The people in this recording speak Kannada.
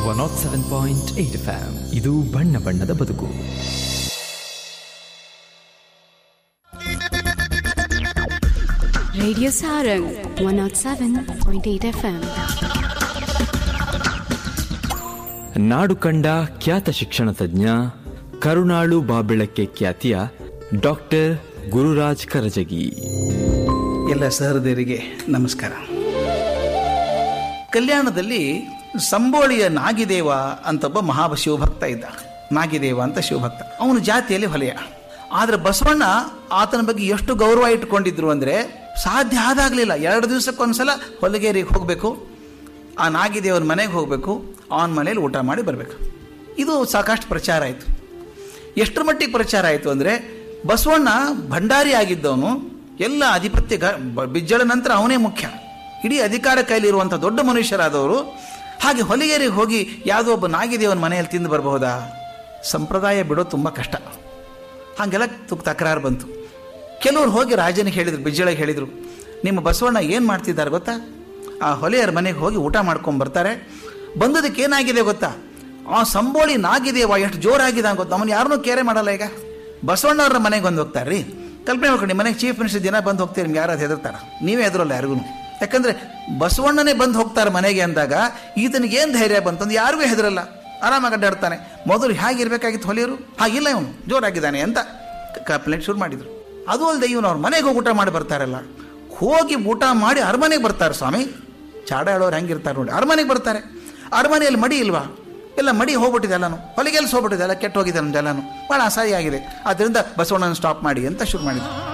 Not seven point eight FM ಇದು ಬಣ್ಣ ಬಣ್ಣದ ಬದುಕು Radio Sarang 107.8 FM. ನಾಡು ಕಂಡ ಖ್ಯಾತ ಶಿಕ್ಷಣ ತಜ್ಞ ಕರುಣಾಳು ಬಾಬೆಳಕ್ಕೆ ಖ್ಯಾತಿಯ ಡಾಕ್ಟರ್ ಗುರುರಾಜ್ ಕರಜಗಿ ಎಲ್ಲ ಸಹೃದಯರಿಗೆ ನಮಸ್ಕಾರ ಕಲ್ಯಾಣದಲ್ಲಿ ಸಂಬೋಳಿಯ ನಾಗಿದೇವ ಅಂತ ಒಬ್ಬ ಮಹಾ ಶಿವಭಕ್ತ ಇದ್ದ ನಾಗಿದೇವ ಅಂತ ಶಿವಭಕ್ತ ಅವನ ಜಾತಿಯಲ್ಲಿ ಹೊಲೆಯ ಆದ್ರೆ ಬಸವಣ್ಣ ಆತನ ಬಗ್ಗೆ ಎಷ್ಟು ಗೌರವ ಇಟ್ಕೊಂಡಿದ್ರು ಅಂದ್ರೆ ಸಾಧ್ಯ ಆದಾಗ್ಲಿಲ್ಲ ಎರಡು ದಿವಸಕ್ಕೊಂದ್ಸಲ ಹೊಲಗೇರಿಗೆ ಹೋಗಬೇಕು ಆ ನಾಗಿದೇವನ ಮನೆಗೆ ಹೋಗಬೇಕು ಅವನ ಮನೇಲಿ ಊಟ ಮಾಡಿ ಬರಬೇಕು ಇದು ಸಾಕಷ್ಟು ಪ್ರಚಾರ ಆಯಿತು ಎಷ್ಟರ ಮಟ್ಟಿಗೆ ಪ್ರಚಾರ ಆಯಿತು ಅಂದರೆ ಬಸವಣ್ಣ ಭಂಡಾರಿ ಆಗಿದ್ದವನು ಎಲ್ಲ ಅಧಿಪತ್ಯ ಗ ಬ- ಬಿಜ್ಜಳ ನಂತರ ಅವನೇ ಮುಖ್ಯ ಇಡೀ ಅಧಿಕಾರ ಕೈಲಿರುವಂಥ ದೊಡ್ಡ ಮನುಷ್ಯರಾದವರು ಹಾಗೆ ಹೊಲಿಗೆರಿಗೆ ಹೋಗಿ ಯಾವುದೋ ಒಬ್ಬ ನಾಗಿದೇವನ ಮನೆಯಲ್ಲಿ ತಿಂದು ಬರಬಹುದಾ ಸಂಪ್ರದಾಯ ಬಿಡೋದು ತುಂಬ ಕಷ್ಟ ಹಾಗೆಲ್ಲ ತುಕ್ ತಕರಾರು ಬಂತು ಕೆಲವರು ಹೋಗಿ ರಾಜನಿಗೆ ಹೇಳಿದರು ಬಿಜ್ಜಳಿಗೆ ಹೇಳಿದರು ನಿಮ್ಮ ಬಸವಣ್ಣ ಏನು ಮಾಡ್ತಿದ್ದಾರೆ ಗೊತ್ತಾ ಆ ಹೊಲೆಯರ ಮನೆಗೆ ಹೋಗಿ ಊಟ ಮಾಡ್ಕೊಂಡು ಬರ್ತಾರೆ ಬಂದದಕ್ಕೆ ಏನಾಗಿದೆ ಗೊತ್ತಾ ಆ ಸಂಬೋಳಿ ನಾಗಿದೆಯವ ಎಷ್ಟು ಜೋರಾಗಿದೆ ಗೊತ್ತಾ ಅವನು ಯಾರನ್ನೂ ಕೇರೆ ಮಾಡಲ್ಲ ಈಗ ಬಸವಣ್ಣವ್ರ ಮನೆಗೆ ಬಂದು ಹೋಗ್ತಾರೆ ರೀ ಕಲ್ಪನೆ ಮಾಡ್ಕೊಂಡು ನಿಮ್ಮ ಮನೆಗೆ ಚೀಫ್ ಮಿನಿಸ್ಟರ್ ದಿನ ಬಂದು ಹೋಗ್ತೀರಿ ನಿಮ್ಗೆ ಯಾರಾದ್ರು ಹೆದರ್ತಾರ ನೀವೇ ಹೆದರಲ್ಲ ಯಾರಿಗೂ ಯಾಕಂದ್ರೆ ಬಸವಣ್ಣನೇ ಬಂದು ಹೋಗ್ತಾರೆ ಮನೆಗೆ ಅಂದಾಗ ಈತನಿಗೆ ಏನು ಧೈರ್ಯ ಬಂತಂದು ಯಾರಿಗೂ ಹೆದರಲ್ಲ ಆರಾಮಾಗಿ ಅಡ್ಡಾಡ್ತಾನೆ ಮೊದಲು ಹೇಗಿರ್ಬೇಕಾಗಿತ್ತು ಹೊಲಿಯರು ಹಾಗಿಲ್ಲ ಇವನು ಜೋರಾಗಿದ್ದಾನೆ ಅಂತ ಕಂಪ್ಲೇಂಟ್ ಶುರು ಮಾಡಿದ್ರು ಅದು ಅಲ್ಲದೆ ಇವನು ಅವ್ರ ಮನೆಗೆ ಹೋಗಿ ಊಟ ಮಾಡಿ ಬರ್ತಾರಲ್ಲ ಹೋಗಿ ಊಟ ಮಾಡಿ ಅರಮನೆಗೆ ಬರ್ತಾರೆ ಸ್ವಾಮಿ ಚಾಡ ಹೇಳೋರು ಹೆಂಗಿರ್ತಾರೆ ನೋಡಿ ಅರಮನೆಗೆ ಬರ್ತಾರೆ ಅರಮನೆಯಲ್ಲಿ ಮಡಿ ಇಲ್ವಾ ಎಲ್ಲ ಮಡಿ ಹೋಗ್ಬಿಟ್ಟಿದೆ ಎಲ್ಲಾನು ಹೊಲಿಗೆಲ್ಸ್ ಹೋಗ್ಬಿಟ್ಟಿದೆ ಎಲ್ಲ ಕೆಟ್ಟು ಹೋಗಿದೆ ನಮ್ದೆಲ್ಲಾನು ಭಾಳ ಅಸಹ್ಯ ಆಗಿದೆ ಆದ್ದರಿಂದ ಬಸವಣ್ಣನ ಸ್ಟಾಪ್ ಮಾಡಿ ಅಂತ ಶುರು ಮಾಡಿದ್ರು